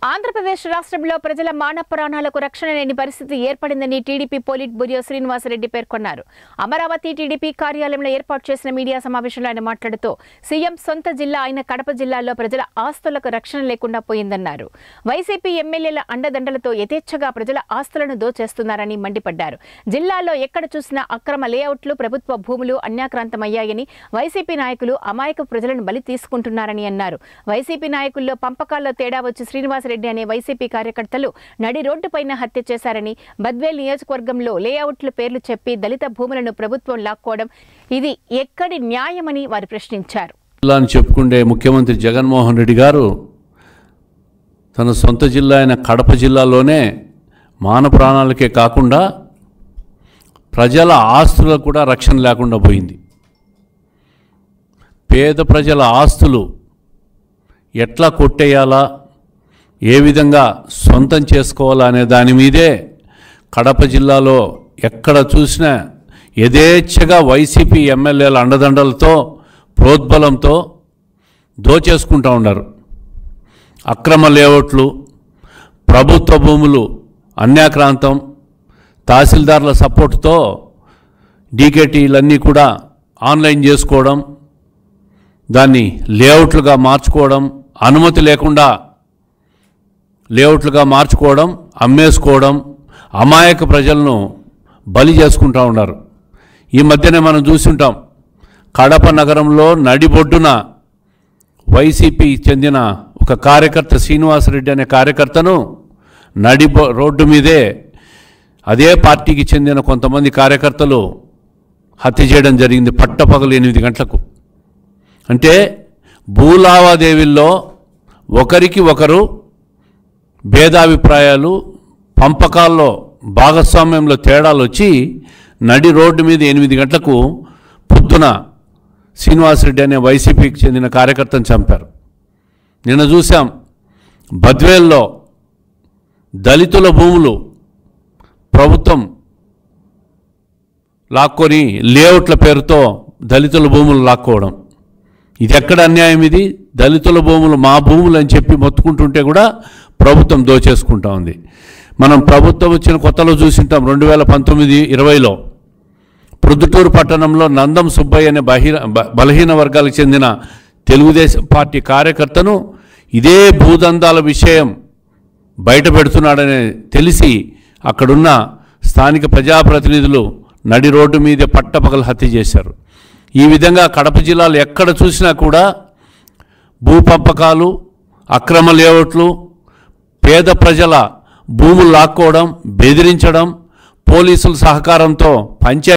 ఆంధ్రప్రదేశ్ రాష్ట్రంలో ప్రజల మాన ప్రాణాలకు రక్షణ లేని పరిస్థితి ఏర్పడిందని టీడీపీ పోలిట్ బ్యూరో శ్రీనివాసరెడ్డి పేర్కొన్నారు అమరావతి టీడీపీ కార్యాలయంలో ఏర్పాటు చేసిన మీడియా సమావేశంలో ఆయన మాట్లాడుతూ సీఎం సొంత జిల్లా అయిన కడప జిల్లాలో ప్రజల ఆస్తులకు రక్షణ లేకుండా పోయిందన్నారు వైసీపీ ఎమ్మెల్యేల అండదండలతో యథేచ్ఛగా ప్రజల ఆస్తులను దోచేస్తున్నారని మండిపడ్డారు జిల్లాలో ఎక్కడ చూసినా అక్రమ లేఅవుట్లు ప్రభుత్వ భూములు అన్యాక్రాంతమయ్యాయని వైసీపీ నాయకులు అమాయక ప్రజలను బలి తీసుకుంటున్నారని అన్నారు వైసీపీ నాయకుల్లో పంపకాల్లో తేడా వచ్చి శ్రీనివాసరెడ్డి అనే వైసీపీ కార్యకర్తలు నడి రోడ్డుపైన హత్య చేశారని బద్వేల్ నియోజకవర్గంలో లేఅవుట్ల పేర్లు చెప్పి దళిత భూములను ప్రభుత్వం లాక్కోవడం ఇది ఎక్కడి న్యాయమని వారు ప్రశ్నించారు జిల్లా అని చెప్పుకుండే ముఖ్యమంత్రి జగన్మోహన్ రెడ్డి గారు తన సొంత జిల్లా అయిన కడప జిల్లాలోనే మాన ప్రాణాలకే కాకుండా ప్రజల ఆస్తులకు కూడా రక్షణ లేకుండా పోయింది పేద ప్రజల ఆస్తులు ఎట్లా కొట్టేయాలా ఏ విధంగా సొంతం చేసుకోవాలా అనే దాని మీదే కడప జిల్లాలో ఎక్కడ చూసినా యథేచ్ఛగా వైసీపీ ఎమ్మెల్యేల అండదండలతో ప్రోద్బలంతో దోచేసుకుంటూ ఉన్నారు అక్రమ లేఅవుట్లు ప్రభుత్వ భూములు అన్యాక్రాంతం తహసీల్దార్ల సపోర్టుతో డీకేటీలన్నీ కూడా ఆన్లైన్ చేసుకోవడం దాన్ని లేఅవుట్లుగా మార్చుకోవడం అనుమతి లేకుండా లేఅవుట్లుగా మార్చుకోవడం అమ్మేసుకోవడం అమాయక ప్రజలను బలి చేసుకుంటూ ఉన్నారు ఈ మధ్యనే మనం చూసుంటాం కడప నగరంలో నడిబొడ్డున వైసీపీ చెందిన ఒక కార్యకర్త శ్రీనివాసరెడ్డి అనే కార్యకర్తను నడి బొ- రోడ్డు మీదే అదే పార్టీకి చెందిన కొంతమంది కార్యకర్తలు హత్య చేయడం జరిగింది పట్టపగలు ఎనిమిది గంటలకు అంటే భూలావాదేవీల్లో ఒకరికి ఒకరు భేదాభిప్రాయాలు పంపకాల్లో భాగస్వామ్యంలో తేడాలు వచ్చి నడి రోడ్డు మీద ఎనిమిది గంటలకు పొద్దున శ్రీనివాసరెడ్డి అనే వైసీపీకి చెందిన కార్యకర్తను చంపారు నిన్న చూసాం బద్వేల్లో దళితుల భూములు ప్రభుత్వం లాక్కొని లేఅవుట్ల పేరుతో దళితుల భూములు లాక్కోవడం ఇది ఎక్కడ అన్యాయం ఇది దళితుల భూములు మా భూములు అని చెప్పి మొత్తుకుంటుంటే కూడా ప్రభుత్వం దోచేసుకుంటా ఉంది మనం ప్రభుత్వం వచ్చిన కొత్తలో చూసింటాం రెండు వేల పంతొమ్మిది ఇరవైలో ప్రొద్దుటూరు పట్టణంలో నందం సుబ్బయ్య అనే బహిర బ- బలహీన వర్గాలకు చెందిన తెలుగుదేశం పార్టీ కార్యకర్తను ఇదే భూదందాల విషయం బయట పెడుతున్నాడని తెలిసి అక్కడున్న స్థానిక ప్రజాప్రతినిధులు నడి రోడ్డు మీదే పట్టపగలు హత్య చేశారు ఈ విధంగా కడప జిల్లాలో ఎక్కడ చూసినా కూడా భూ పంపకాలు అక్రమ లేఅవుట్లు పేద ప్రజల భూములు లాక్కోవడం బెదిరించడం పోలీసుల సహకారంతో పంచాయతీ